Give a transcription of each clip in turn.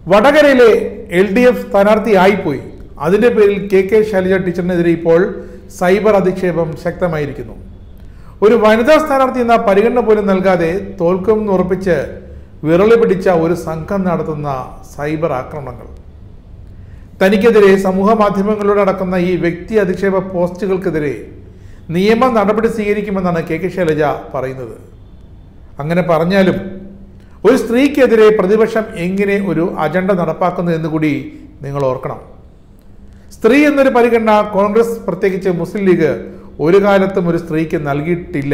വടകരയിലെ L D F സ്ഥാനാർത്ഥി ആയിപ്പോയി അതിന്റെ പേരിൽ കെ കെ ശൈലജ ടീച്ചറിനെതിരെ ഇപ്പോൾ സൈബർ അധിക്ഷേപം ശക്തമായിരിക്കുന്നു ഒരു വനിതാ സ്ഥാനാർത്ഥി എന്ന പരിഗണന പോലും നൽകാതെ തോൽക്കുമെന്ന് ഉറപ്പിച്ച് വിരളി പിടിച്ച ഒരു സംഘം നടത്തുന്ന സൈബർ ആക്രമണങ്ങൾ തനിക്കെതിരെ സമൂഹ മാധ്യമങ്ങളിലൂടെ നടക്കുന്ന ഈ വ്യക്തി അധിക്ഷേപ പോസ്റ്റുകൾക്കെതിരെ നിയമ നടപടി സ്വീകരിക്കുമെന്നാണ് കെ കെ ശൈലജ പറയുന്നത് അങ്ങനെ പറഞ്ഞാലും ഒരു സ്ത്രീക്കെതിരെ പ്രതിപക്ഷം എങ്ങനെ ഒരു അജണ്ട നടപ്പാക്കുന്നു എന്ന് കൂടി നിങ്ങൾ ഓർക്കണം സ്ത്രീ എന്നൊരു പരിഗണന കോൺഗ്രസ് പ്രത്യേകിച്ച് മുസ്ലിം ലീഗ് ഒരു കാലത്തും ഒരു സ്ത്രീക്ക് നൽകിയിട്ടില്ല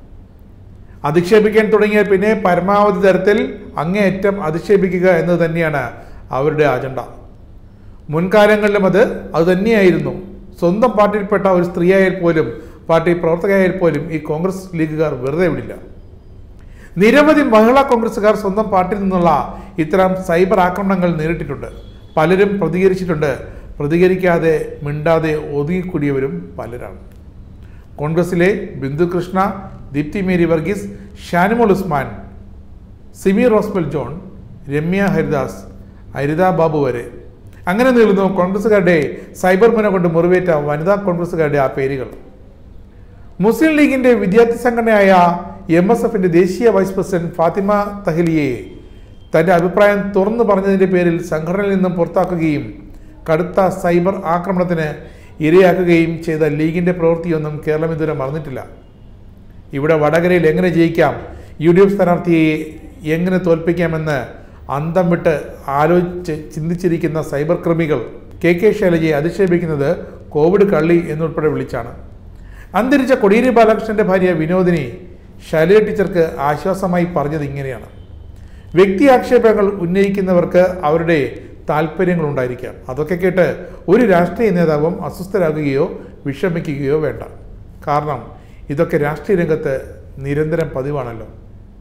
അധിക്ഷേപിക്കാൻ തുടങ്ങിയ പിന്നെ പരമാവധി തരത്തിൽ അങ്ങേയറ്റം അധിക്ഷേപിക്കുക എന്നത് തന്നെയാണ് അവരുടെ അജണ്ട മുൻകാലങ്ങളിലും അത് അതുതന്നെയായിരുന്നു സ്വന്തം പാർട്ടിയിൽപ്പെട്ട ഒരു സ്ത്രീയായാൽ പോലും പാർട്ടി പ്രവർത്തകയായാൽ പോലും ഈ കോൺഗ്രസ് ലീഗുകാർ വെറുതെ വിടില്ല നിരവധി മഹിളാ കോൺഗ്രസുകാർ സ്വന്തം പാർട്ടിയിൽ നിന്നുള്ള ഇത്തരം സൈബർ ആക്രമണങ്ങൾ നേരിട്ടിട്ടുണ്ട് പലരും പ്രതികരിച്ചിട്ടുണ്ട് പ്രതികരിക്കാതെ മിണ്ടാതെ ഒതുങ്ങിക്കൂടിയവരും പലരാണ് കോൺഗ്രസിലെ ബിന്ദു കൃഷ്ണ ദീപ്തി മേരി വർഗീസ് ഷാനിമോൾ ഉസ്മാൻ സിമി റോസ്ബൽ ജോൺ രമ്യ ഹരിദാസ് ഹരിത ബാബു വരെ അങ്ങനെ നീളുന്നു കോൺഗ്രസുകാരുടെ സൈബർ മുന കൊണ്ട് മുറിവേറ്റ വനിതാ കോൺഗ്രസുകാരുടെ ആ പേരുകൾ മുസ്ലിം ലീഗിന്റെ വിദ്യാർത്ഥി സംഘടനയായ എം എസ് എഫിന്റെ ദേശീയ വൈസ് പ്രസിഡന്റ് ഫാത്തിമ തഹലിയെ തന്റെ അഭിപ്രായം തുറന്നു പറഞ്ഞതിന്റെ പേരിൽ സംഘടനയിൽ നിന്നും പുറത്താക്കുകയും കടുത്ത സൈബർ ആക്രമണത്തിന് ഇരയാക്കുകയും ചെയ്ത ലീഗിന്റെ പ്രവൃത്തിയൊന്നും കേരളം ഇതുവരെ മറന്നിട്ടില്ല ഇവിടെ വടകരയിൽ എങ്ങനെ ജയിക്കാം യു ഡി എഫ് സ്ഥാനാർത്ഥിയെ എങ്ങനെ തോൽപ്പിക്കാമെന്ന് അന്തം വിട്ട് ആലോചിച്ച് ചിന്തിച്ചിരിക്കുന്ന സൈബർ ക്രിമികൾ കെ കെ ശൈലജയെ അധിക്ഷേപിക്കുന്നത് കോവിഡ് കള്ളി എന്നുൾപ്പെടെ വിളിച്ചാണ് അന്തരിച്ച കൊടിയേരി ബാലകൃഷ്ണന്റെ ഭാര്യ വിനോദിനി ശൈലജ ടീച്ചർക്ക് ആശ്വാസമായി പറഞ്ഞത് ഇങ്ങനെയാണ് വ്യക്തി ആക്ഷേപങ്ങൾ ഉന്നയിക്കുന്നവർക്ക് അവരുടെ താല്പര്യങ്ങൾ ഉണ്ടായിരിക്കാം അതൊക്കെ കേട്ട് ഒരു രാഷ്ട്രീയ നേതാവും അസ്വസ്ഥരാകുകയോ വിഷമിക്കുകയോ വേണ്ട കാരണം ഇതൊക്കെ രാഷ്ട്രീയ രംഗത്ത് നിരന്തരം പതിവാണല്ലോ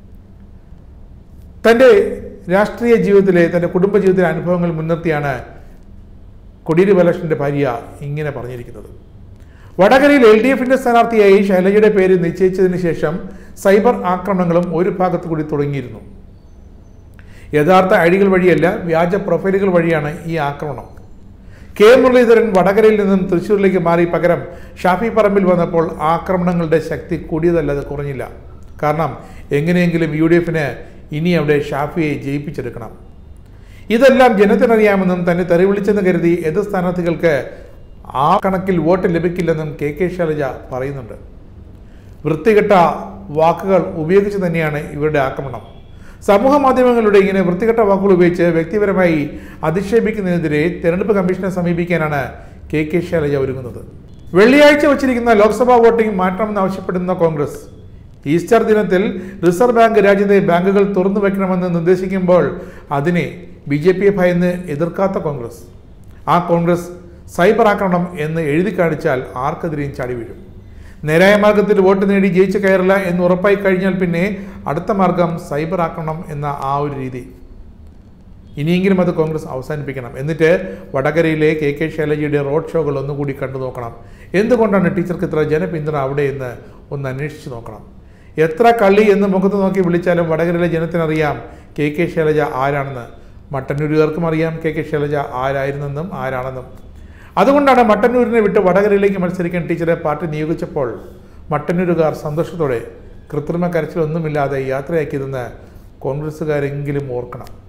തൻ്റെ രാഷ്ട്രീയ ജീവിതത്തിലെ തൻ്റെ കുടുംബ ജീവിതത്തിലെ അനുഭവങ്ങൾ മുൻനിർത്തിയാണ് കൊടിയേരി ബാലകൃഷ്ണന്റെ ഭാര്യ ഇങ്ങനെ പറഞ്ഞിരിക്കുന്നത് വടകരയിൽ എൽ ഡി എഫിന്റെ സ്ഥാനാർത്ഥിയായി ശൈലജയുടെ പേര് നിശ്ചയിച്ചതിന് ശേഷം സൈബർ ആക്രമണങ്ങളും ഒരു ഭാഗത്തു കൂടി തുടങ്ങിയിരുന്നു യഥാർത്ഥ ഐഡികൾ വഴിയല്ല വ്യാജ പ്രൊഫൈലുകൾ വഴിയാണ് ഈ ആക്രമണം കെ മുരളീധരൻ വടകരയിൽ നിന്നും തൃശ്ശൂരിലേക്ക് മാറി പകരം ഷാഫി പറമ്പിൽ വന്നപ്പോൾ ആക്രമണങ്ങളുടെ ശക്തി കൂടിയതല്ലാതെ കുറഞ്ഞില്ല കാരണം എങ്ങനെയെങ്കിലും യു ഡി എഫിന് ഇനി അവിടെ ഷാഫിയെ ജയിപ്പിച്ചെടുക്കണം ഇതെല്ലാം ജനത്തിനറിയാമെന്നും തന്നെ തെറിവിളിച്ചെന്ന് കരുതി എതിർ സ്ഥാനാർത്ഥികൾക്ക് ആ കണക്കിൽ വോട്ട് ലഭിക്കില്ലെന്നും കെ കെ ശൈലജ പറയുന്നുണ്ട് വൃത്തികെട്ട വാക്കുകൾ ഉപയോഗിച്ച് തന്നെയാണ് ഇവരുടെ ആക്രമണം സമൂഹ മാധ്യമങ്ങളിലൂടെ ഇങ്ങനെ വൃത്തികെട്ട വാക്കുകൾ ഉപയോഗിച്ച് വ്യക്തിപരമായി അധിക്ഷേപിക്കുന്നതിനെതിരെ തെരഞ്ഞെടുപ്പ് കമ്മീഷനെ സമീപിക്കാനാണ് കെ കെ ശൈലജ ഒരുങ്ങുന്നത് വെള്ളിയാഴ്ച വച്ചിരിക്കുന്ന ലോക്സഭാ വോട്ടിംഗ് മാറ്റണമെന്നാവശ്യപ്പെടുന്ന കോൺഗ്രസ് ഈസ്റ്റർ ദിനത്തിൽ റിസർവ് ബാങ്ക് രാജ്യത്തെ ബാങ്കുകൾ തുറന്നു വെക്കണമെന്ന് നിർദ്ദേശിക്കുമ്പോൾ അതിനെ ബി ജെ പിയെ ഭയന്ന് എതിർക്കാത്ത കോൺഗ്രസ് ആ കോൺഗ്രസ് സൈബർ ആക്രമണം എന്ന് എഴുതി കാണിച്ചാൽ ആർക്കെതിരെയും ചാടി വീഴും നേരായ മാർഗത്തിൽ വോട്ട് നേടി ജയിച്ചു കയറില്ല എന്ന് ഉറപ്പായി കഴിഞ്ഞാൽ പിന്നെ അടുത്ത മാർഗം സൈബർ ആക്രമണം എന്ന ആ ഒരു രീതി ഇനിയെങ്കിലും അത് കോൺഗ്രസ് അവസാനിപ്പിക്കണം എന്നിട്ട് വടകരയിലെ കെ കെ ശൈലജയുടെ റോഡ് ഷോകൾ ഒന്നുകൂടി കണ്ടു നോക്കണം എന്തുകൊണ്ടാണ് ടീച്ചർക്ക് ഇത്ര ജനപിന്തുണ അവിടെ എന്ന് ഒന്ന് അന്വേഷിച്ച് നോക്കണം എത്ര കള്ളി എന്ന് മുഖത്ത് നോക്കി വിളിച്ചാലും വടകരയിലെ ജനത്തിനറിയാം കെ കെ ശൈലജ ആരാണെന്ന് മട്ടന്നൂരുകാർക്കും അറിയാം കെ കെ ശൈലജ ആരായിരുന്നെന്നും ആരാണെന്നും അതുകൊണ്ടാണ് മട്ടന്നൂരിനെ വിട്ട് വടകരയിലേക്ക് മത്സരിക്കാൻ ടീച്ചറെ പാർട്ടി നിയോഗിച്ചപ്പോൾ മട്ടന്നൂരുകാർ സന്തോഷത്തോടെ കൃത്രിമ കരച്ചിലൊന്നുമില്ലാതെ യാത്രയാക്കിയതെന്ന് കോൺഗ്രസ്സുകാരെങ്കിലും ഓർക്കണം